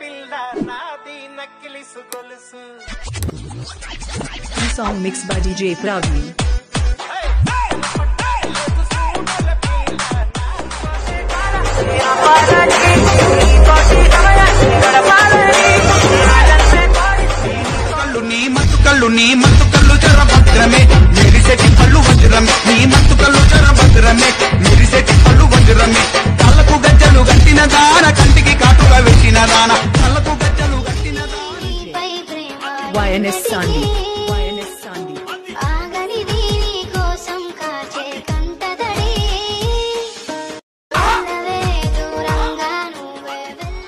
పిల్ల నాది నక్కిలిసు గొలుసు Song mixed by DJ Praveen. కళ్ళు నీ మత్తు కళ్ళు నీ మత్తు కళ్ళు జర భద్రమే మెరిసెటి పళ్ళు వజ్రమే నీ మత్తు కళ్ళు జర భద్రమే మెరిసెటి పళ్ళు వజ్రమే కళ్ళకు గజ్జలు గట్టిన దాన కంటికి కాటుగా పెట్టిన దాన కళ్ళకు గజ్జలు గట్టిన దాన నీపై ప్రేమ YNS Sandy. YNS Sandy. ఆగనిది నీ కోసం కాచే కంటదడి వెళ్ళవే దూరంగా నువ్వే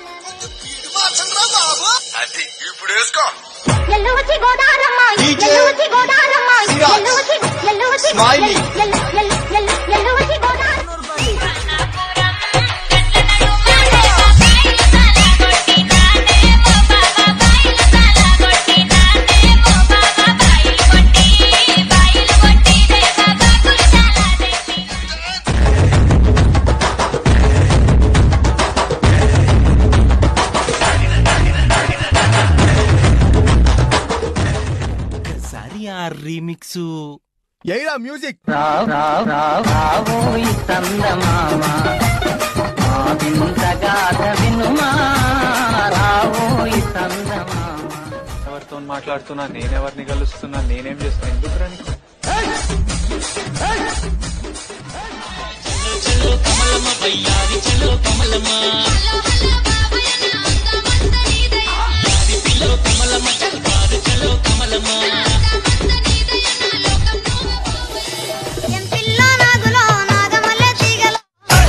అది ఇప్పుడు వేసుకో ఎల్లువచి గోదారమ్మ ఎల్లువచి గోదారమ్మ ఎల్లువచి ఎల్లువచి ఎల్లువచి గోదారమ్మ ఒకసారి ఆ రీమిక్స్ ఎయిరా మ్యూజిక్ రావోయి చందమామ ఆ వింతగాథ వినుమా రావోయి చందమామ ఎవరితో మాట్లాడుతున్నా నేనెవరిని కలుస్తున్నా నేనేం చేస్తున్నా ఎందుకు రాని ఎంపిల్లో నాగులో నాగమల్లె తీగలో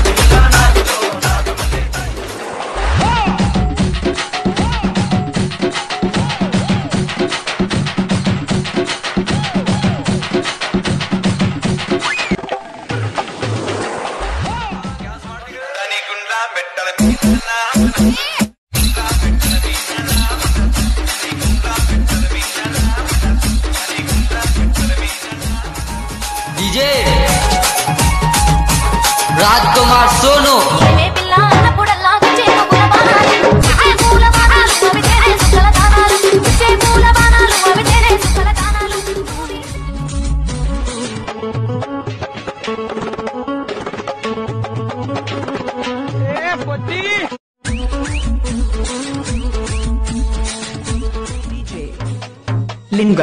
గుండా మెట్టల మీద డీజే రాజ్ కుమార్ సోను చెలే పిల్ల అన్నప్పుడల్లా చేను పూల బాణాలు విచ్చే పూల బాణాలు అవి చేరే సుక్కల దానాలు విచ్చే పూల బాణాలు అవి చేరే సుక్కల దానాలు DJ Linga.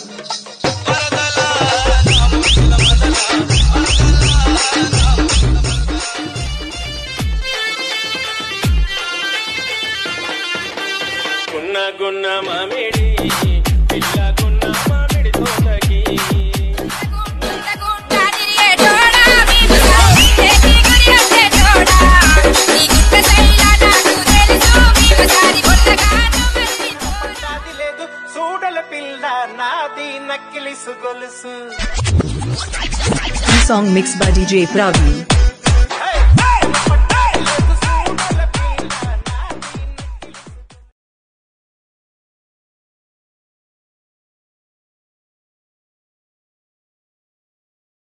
గున్న గున్న మామిడి పిల్ల గున్న మామిడి తోటకి నాది లేదు సూడల పిల్ల నాది నక్కిలిసు గొలుసు Song mixed by DJ Praveen.